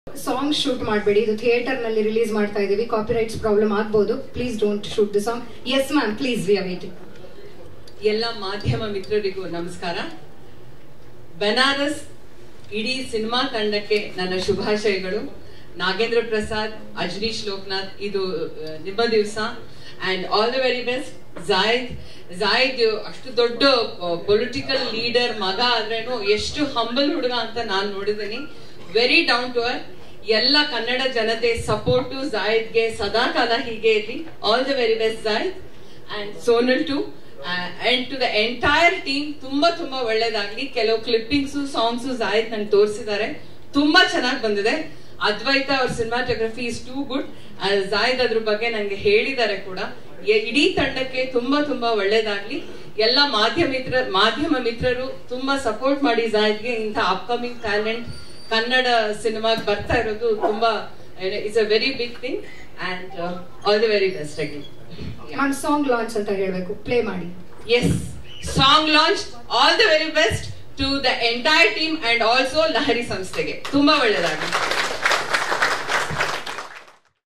song shoot ಮಾಡಬೇಡಿ ಇದು theatre ನಲ್ಲಿ ರಿಲೀಸ್ ಮಾಡ್ತಾ ಇದೀವಿ ಕಾಪಿರೈಟ್ಸ್ ಪ್ರಾಬ್ಲಮ್ ಆಗ್ಬೋದು please don't shoot the song yes ma'am please we are waiting ಎಲ್ಲ ಮಾಧ್ಯಮ ಮಿತ್ರರಿಗೂ ನಮಸ್ಕಾರ ಬನಾರಸ್ ಇಡೀ ಸಿನಿಮಾ ತಂಡಕ್ಕೆ ನನ್ನ ಶುಭಾಶಯಗಳು ನಾಗೇಂದ್ರ ಪ್ರಸಾದ್ ಅಜನೀಶ್ ಲೋಕನಾಥ್ ಇದು ಆ, ನಿಮ್ಮ ದಿವಸ and all the very best Zaid Zaid ಅಷ್ಟು ದೊಡ್ಡ ಪೊಲಿಟಿಕಲ್ ಲೀಡರ್ ಮಗ ಆದ್ರೇನು ಎಷ್ಟು ಹಂಬಲ್ ಹುಡುಗ ಅಂತ ನಾನು ನೋಡಿದ್ದೀನಿ ವೆರಿ ಡೌನ್ ಟು ಅರ್ ಎಲ್ಲ ಕನ್ನಡ ಜನತೆ ಸಪೋರ್ಟು ಜಾಯ್ದ್ಗೆ ಸದಾ ಕಾಲ ಹೀಗೆ ಇರಲಿ all the very best Zaid and Sonal too and to the entire team ತುಂಬಾ ತುಂಬಾ ಒಳ್ಳೇದಾಗ್ಲಿ ಕೆಲವು ಕ್ಲಿಪ್ಪಿಂಗ್ಸ್ ಸಾಂಗ್ಸ್ ಜಾಯ್ದ್ ನಂಗೆ ತೋರಿಸಿದ್ದಾರೆ ತುಂಬಾ ಚೆನ್ನಾಗಿ ಬಂದಿದೆ ಅದ್ವೈತ ಅವ್ರ cinematography is too good Zaid ಅದ್ರ ಬಗ್ಗೆ ನಂಗೆ ಹೇಳಿದ್ದಾರೆ ಕೂಡ ಎ- ಇಡೀ ತಂಡಕ್ಕೆ ತುಂಬಾ ತುಂಬಾ ಒಳ್ಳೇದಾಗ್ಲಿ ಎಲ್ಲ ಮಾಧ್ಯಮ ಮಿತ್ರ ಮಾಧ್ಯಮ ಮಿತ್ರರು ತುಂಬಾ ಸಪೋರ್ಟ್ ಮಾಡಿ ಜಾಯ್ದ್ಗೆ ಇಂಥ ಅಪ್ಕಮಿಂಗ್ ಟ್ಯಾಲೆಂಟ್ ಕನ್ನಡ ಸಿನಿಮಾಗೆ ಬರ್ತಾ ಇರೋದು ತುಂಬಾ it's a very big thing and all the very best again ma'am song launch ಅಂತ ಹೇಳ್ಬೇಕು ಪ್ಲೇ ಮಾಡಿ yes song launch all the very best to the entire team and also Lahari ಸಂಸ್ಥೆಗೆ ತುಂಬಾ ಒಳ್ಳೆಯದಾಗಲಿ